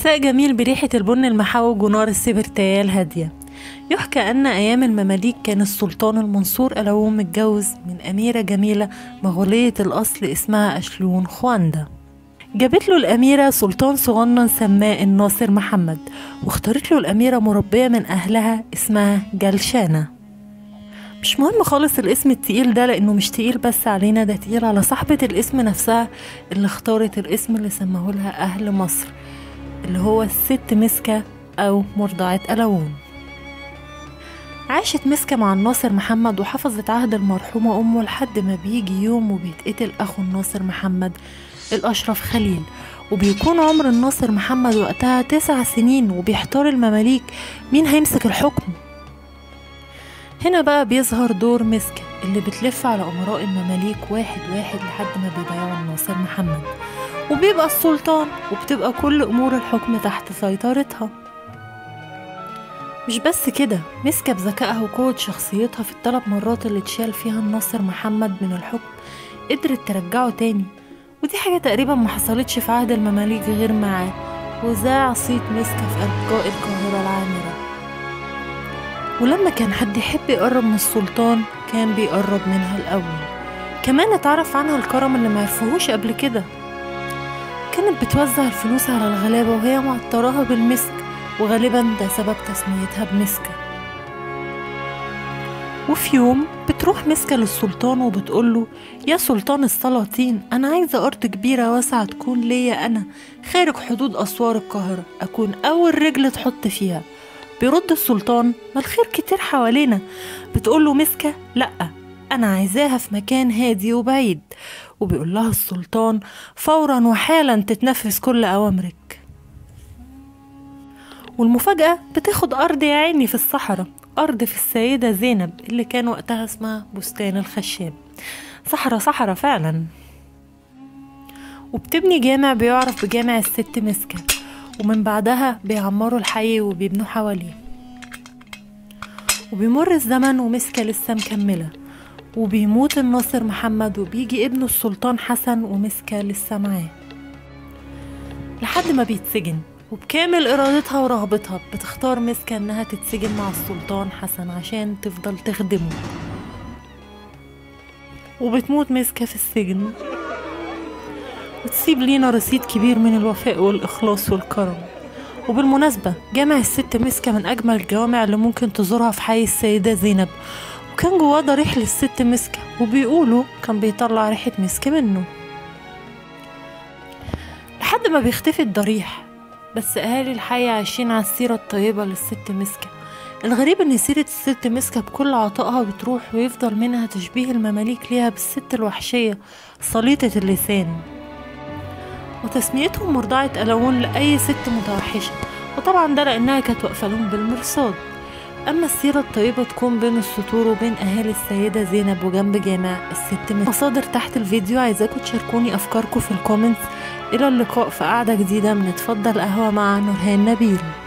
مساء جميل بريحة البن المحوج ونار السبرتاية الهادية يحكى أن أيام المماليك كان السلطان المنصور ألوم متجوز من أميرة جميلة مغولية الأصل اسمها أشلون خواندا جابت له الأميرة سلطان صغنن سماه الناصر محمد واختارت له الأميرة مربية من أهلها اسمها جلشانة مش مهم خالص الاسم التقيل ده لأنه مش تقيل بس علينا ده تقيل على صاحبة الاسم نفسها اللي اختارت الاسم اللي سماه لها أهل مصر اللي هو الست مسكة أو مرضعة ألوون عاشت مسكة مع الناصر محمد وحفظت عهد المرحومة أمه لحد ما بيجي يوم وبيتقتل أخو الناصر محمد الأشرف خليل وبيكون عمر الناصر محمد وقتها تسع سنين وبيحتار المماليك مين هيمسك الحكم هنا بقى بيظهر دور مسكة اللي بتلف على أمراء المماليك واحد واحد لحد ما بيبايعوا الناصر محمد وبيبقى السلطان وبتبقى كل أمور الحكم تحت سيطرتها مش بس كده مسكة بذكائها وقوة شخصيتها في الثلاث مرات اللي اتشال فيها الناصر محمد من الحكم قدرت ترجعه تاني ودي حاجة تقريبا ما حصلتش في عهد المماليك غير معاه وذاع صيت مسكة في أرجاء القاهرة العامرة ولما كان حد يحب يقرب من السلطان كان بيقرب منها الأول كمان اتعرف عنها الكرم اللي معرفوهوش قبل كده كانت بتوزع الفلوس على الغلابة وهي معطراها بالمسك وغالبا ده سبب تسميتها بمسكة وفي يوم بتروح مسكة للسلطان وبتقوله يا سلطان السلاطين أنا عايزة أرض كبيرة واسعة تكون ليا أنا خارج حدود أسوار القاهرة أكون أول رجل تحط فيها بيرد السلطان ما الخير كتير حوالينا بتقوله مسكة لأ أنا عايزاها في مكان هادي وبعيد وبيقول لها السلطان فورا وحالا تتنفذ كل أوامرك والمفاجأة بتاخد أرض يا عيني في الصحراء أرض في السيدة زينب اللي كان وقتها اسمها بستان الخشاب صحراء صحراء فعلا وبتبني جامع بيعرف بجامع الست مسكة ومن بعدها بيعمروا الحي وبيبنوا حواليه وبيمر الزمن ومسكة لسه مكملة وبيموت الناصر محمد وبيجي ابنه السلطان حسن ومسكة لسه معاه لحد ما بيتسجن وبكامل إرادتها ورغبتها بتختار مسكة إنها تتسجن مع السلطان حسن عشان تفضل تخدمه وبتموت مسكة في السجن وتسيب لينا رصيد كبير من الوفاء والإخلاص والكرم وبالمناسبة جامع الست مسكة من أجمل الجوامع اللي ممكن تزورها في حي السيدة زينب وكان جواه ضريح للست مسكة وبيقولوا كان بيطلع ريحة مسك منه لحد ما بيختفي الضريح بس أهالي الحي عايشين على السيرة الطيبة للست مسكة الغريب إن سيرة الست مسكة بكل عطائها بتروح ويفضل منها تشبيه المماليك ليها بالست الوحشية صليطة اللسان وتسميتهم مرضعة ألوون لأي ست متوحشة وطبعا ده لأنها كانت واقفة لهم بالمرصاد أما السيرة الطيبة تكون بين السطور وبين أهالي السيدة زينب وجنب جامع الست مسكة مصادر تحت الفيديو عايزاكم تشاركوني أفكاركم في الكومنتس إلى اللقاء في قعدة جديدة من اتفضل قهوة مع نورهان نبيل